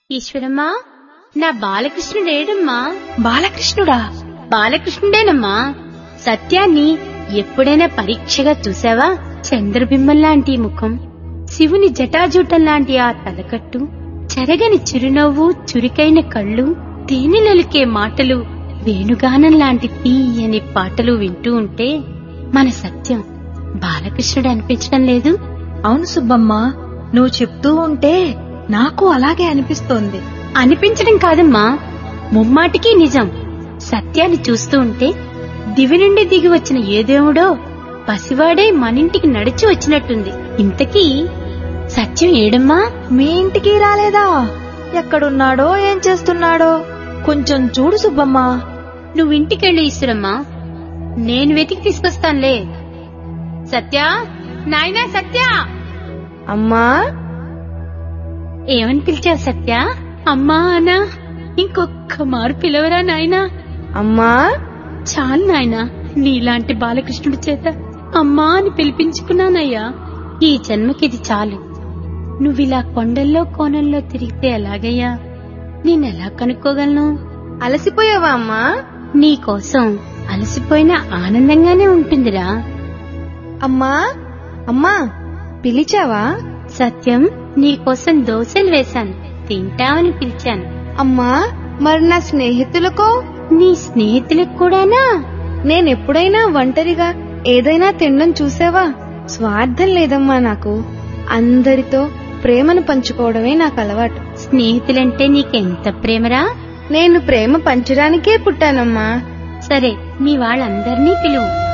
ఈశ్వరమ్మా నా బాలకృష్ణుడేడమ్మా బాలకృష్ణుడా బాలకృష్ణుడేనమ్మా సత్యాన్ని ఎప్పుడైనా పరీక్షగా చూసావా చంద్రబింబం లాంటి ముఖం శివుని జటాజూటం లాంటి ఆ తలకట్టు చెరగని చిరునవ్వు చురికైన కళ్ళు తేనెలలికే మాటలు వేణుగానం లాంటి తీయని పాటలు వింటూ ఉంటే మన సత్యం బాలకృష్ణుడు అనిపించడం లేదు అవును సుబ్బమ్మ నువ్వు చెప్తూ ఉంటే నాకు అలాగే అనిపిస్తోంది అనిపించడం కాదమ్మా ముమ్మాటికి నిజం సత్యాన్ని చూస్తూ ఉంటే దివి నుండి దిగి వచ్చిన ఏ దేవుడో పసివాడే మనింటికి నడిచి వచ్చినట్టుంది ఇంతకీ సత్యం ఏడమ్మా మీ ఇంటికి రాలేదా ఎక్కడున్నాడో ఏం చేస్తున్నాడో కొంచెం చూడు సుబ్బమ్మ నువ్వు ఇంటికెళ్ళు ఈశ్వరమ్మా నేను వెతికి తీసుకొస్తానులే సత్య నాయనా సత్య అమ్మా ఏమని పిలిచావు సత్య అమ్మా అనా ఇంకొక్క మారు పిలవరా నాయనా అమ్మా చాలు నాయనా నీలాంటి బాలకృష్ణుడి చేత అమ్మా అని పిలిపించుకున్నానయ్యా ఈ జన్మకిది చాలు నువ్విలా కొండల్లో కోణంలో తిరిగితే ఎలాగయ్యా నేనెలా కనుక్కోగలను అలసిపోయావా అమ్మా నీకోసం అలసిపోయినా ఆనందంగానే ఉంటుందిరా అమ్మా అమ్మా పిలిచావా సత్యం నీకోసం దోశలు వేశాను తింటావని పిలిచాను అమ్మా మరి నా స్నేహితులకో నీ స్నేహితులకు కూడానా నేనెప్పుడైనా ఒంటరిగా ఏదైనా తినడం చూసావా స్వార్థం లేదమ్మా నాకు అందరితో ప్రేమను పంచుకోవడమే నాకు అలవాటు స్నేహితులంటే నీకెంత ప్రేమరా నేను ప్రేమ పంచడానికే పుట్టానమ్మా సరే మీ వాళ్ళందరినీ పిలువు